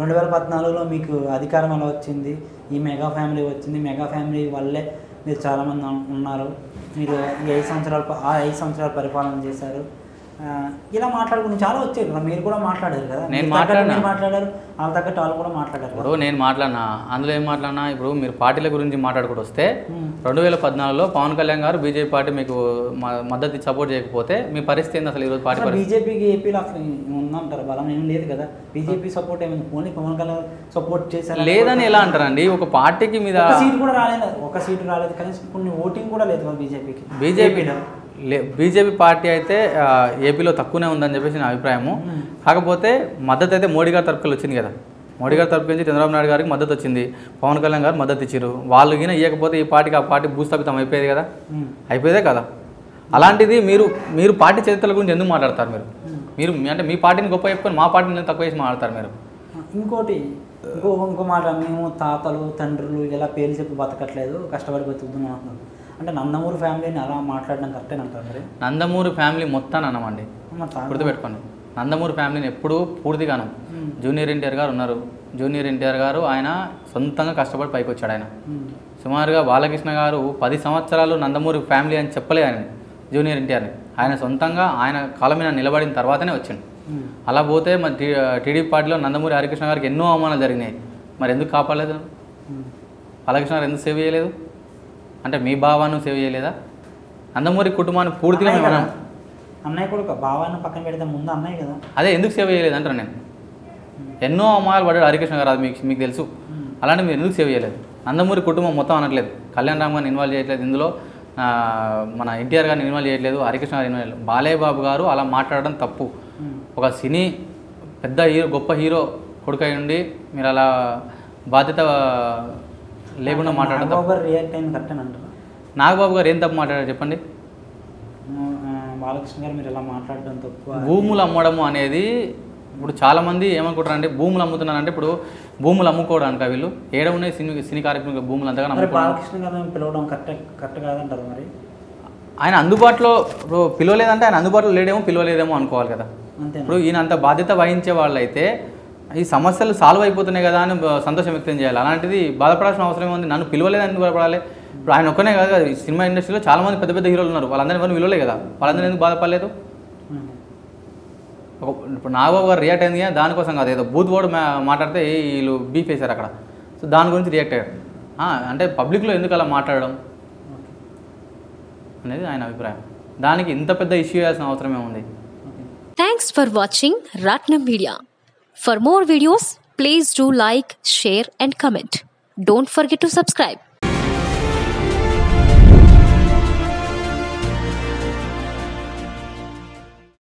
రెండు వేల పద్నాలుగులో మీకు అధికారం ఎలా వచ్చింది ఈ మెగా ఫ్యామిలీ వచ్చింది మెగా ఫ్యామిలీ వల్లే మీరు చాలామంది ఉన్- ఉన్నారు మీరు ఈ ఐదు సంవత్సరాలు ప- ఆ ఐదు సంవత్సరాలు పరిపాలన చేశారు ఆ, ఇలా మాట్లాడుకుని చాలా వచ్చాయి కదా మీరు కూడా మాట్లాడారు కదా నేను మీరు తగ్గట్టు మాట్లాడినా. మీరు మాట్లాడారు వాళ్ళ తగ్గట్టు వాళ్ళు కూడా మాట్లాడారు ఇప్పుడు కదా నేను మాట్లాడినా అందులో ఏం మాట్లాడినా ఇప్పుడు మీరు పార్టీల గురించి మాట్లాడుకుంటూ వస్తే ఉమ్. రెండు వేల పద్నాలుగులో పవన్ కళ్యాణ్ గారు బీజేపీ పార్టీ మీకు మ- మద్దతు సపోర్ట్ చేయకపోతే మీ పరిస్థితి ఏంది అసలు ఈరోజు పార్టీ అసలు పరిస్థితి బీజేపీకి ఏపీలో అసలు ఉందంటారు బలం ఏం లేదు కదా బీజేపీ సపోర్ట్ ఏమైంది ఓన్లీ పవన్ కళ్యాణ్ సపోర్ట్ చేశారు లేదని ఎలా అంటారండి ఒక పార్టీకి మీద ఒక సీట్ కూడా రాలేదు ఒక సీటు రాలేదు కనీసం కొన్ని ఓటింగ్ కూడా లేదు కదా బీజేపీకి బీజేపీ లే బీజేపీ పార్టీ అయితే ఆ, ఏపీలో తక్కువనే ఉందని చెప్పేసి నా అభిప్రాయము మ్మ్. కాకపోతే మద్దతు అయితే మోడీ గారి తరపుకి వచ్చింది కదా మోడీ గారి తరపు నుంచి చంద్రబాబు నాయుడు గారికి మద్దతు వచ్చింది పవన్ కళ్యాణ్ గారు మద్దతు ఇచ్చారు వాళ్ళు గిన ఇవ్వకపోతే ఈ పార్టీకి ఆ పార్టీ భూస్థాపితం అయిపోయేది కదా ఉమ్. అయిపోయేదే కదా అలాంటిది మీరు మీరు పార్టీ చరిత్రల గురించి ఎందుకు మాట్లాడతారు మీరు మీరు మీ- అంటే మీ పార్టీని గొప్ప చెప్పుకొని మా పార్టీని తక్కువ చేసి మాట్లాడతారు మీరు ఇంకోటి ఇంకో ఇంకో మాట మేము తాతలు తండ్రులు ఇలా పేర్లు చెప్పి బతకట్లేదు కష్టపడి బతుకుతున్నాం అంటున్నారు అంటే నందమూరి ఫ్యామిలీని అలా మాట్లాడడం కరెక్టే అంటారు మరి నందమూరి ఫ్యామిలీ మొత్తాన్ని అన్నమండి మరి తా- గుర్తుపెట్టుకోండి నందమూరి ఫ్యామిలీని ఎప్పుడూ పూర్తిగాను ఉమ్. జూనియర్ ఎన్టీఆర్ గారు ఉన్నారు జూనియర్ ఎన్టీఆర్ గారు ఆయన సొంతంగా కష్టపడి పైకి వచ్చాడు ఆయన ఉమ్. సుమారుగా బాలకృష్ణ గారు పది సంవత్సరాలు నందమూరి ఫ్యామిలీ అని చెప్పలేదు ఆయన జూనియర్ ఎన్టీఆర్ని ఆయన సొంతంగా ఆయన కాలం మీద నిలబడిన తర్వాతనే వచ్చిండు ఉమ్. అలా పోతే మరి టీ టీడీపీ పార్టీలో నందమూరి హరికృష్ణ గారికి ఎన్నో అవమానాలు జరిగినాయి మరి ఎందుకు కాపాడలేదు ఉమ్. బాలకృష్ణ గారు ఎందుకు సేవ్ చేయలేదు అంటే మీ భావాన్ని సేవ్ చేయలేదా నందమూరి కుటుంబాన్ని పూర్తిగా అన్నయ్య మేము కదా. అన్నయ్య కూడా ఒక భావాన్ని పక్కన పెడితే ముందు అన్నయ్య కదా అదే ఎందుకు సేవ్ చేయలేదు అంటారు నేను ఎన్నో అవమానాలు పడ్డాడు హరికృష్ణ గారు అది మీకు మీకు తెలుసు ఉమ్. అలాంటి మీరు ఎందుకు సేవ్ చేయలేదు నందమూరి కుటుంబం మొత్తం అనట్లేదు కళ్యాణ్ రామ్ గారిని ఇన్వాల్వ్ చేయట్లేదు ఇందులో ఆ, మన ఎన్టీఆర్ గారిని ఇన్వాల్వ్ చేయట్లేదు హరికృష్ణ గారిని ఇన్వాల్వ్ చేయలేదు బాలయ్య బాబు గారు అలా మాట్లాడడం తప్పు ఉమ్. ఒక సినీ పెద్ద హీరో గొప్ప హీరో కొడుకై ఉండి మీరు అలా బాధ్యత లేకుండా మాట్లాడడం నాగబాబు తప్పు గారు రియాక్ట్ అయింది కరెక్టే అంటారు నాగబాబు గారు ఏం తప్పు మాట్లాడారు చెప్పండి బాలకృష్ణ గారు మీరు ఇలా మాట్లాడడం తక్కువ భూములు అమ్మడము అనేది ఇప్పుడు చాలామంది ఏమనుకుంటారంటే భూములు అమ్ముతున్నారంటే ఇప్పుడు భూములు అమ్ముకోవడానికి వీళ్ళు ఏడ ఉన్నాయి సినీ సినీ కార్యక్రమం భూములు అంతగా మరి అమ్ముకోవడం బాలకృష్ణ గారిని పిలవడం కరెక్ట్ కరెక్ట్ కాదంటారు మరి ఆయన అందుబాటులో ఇప్పుడు పిలవలేదంటే ఆయన అందుబాటులో లేడేమో పిలవలేదేమో అనుకోవాలి కదా అంతే ఇప్పుడు ఈయన అంత బాధ్యత వహించే వాళ్ళైతే ఈ సమస్యలు సాల్వ్ అయిపోతున్నాయి కదా అని బ- సంతోషం వ్యక్తం చేయాలి అలాంటిది బాధపడాల్సిన అవసరం ఏముంది నన్ను పిలవలేదని ఎందుకు బాధపడాలి ఇప్పుడు ఆయన ఒక్కనే కాదు కదా ఈ సినిమా ఇండస్ట్రీలో చాలా మంది పెద్ద పెద్ద హీరోలు ఉన్నారు వాళ్ళందరినీ ఎవరిని పిలవలే కదా వాళ్ళందరూ ఎందుకు బాధపడలేదు ఒక ఇప్పుడు నాగబాబు గారు రియాక్ట్ అయింది కానీ దానికోసం కాదు ఏదో బూత్ వర్డ్ మా మాట్లాడితే ఏ వీళ్ళు బీఫ్ వేశారు అక్కడ సో దాని గురించి రియాక్ట్ అయ్యాడు ఆ, అంటే పబ్లిక్లో ఎందుకు అలా మాట్లాడడం అనేది ఆయన అభిప్రాయం దానికి ఇంత పెద్ద ఇష్యూ చేయాల్సిన అవసరం ఏముంది Thanks for watching Ratnam Media. For more videos, please do like, share, and comment. Don't forget to subscribe.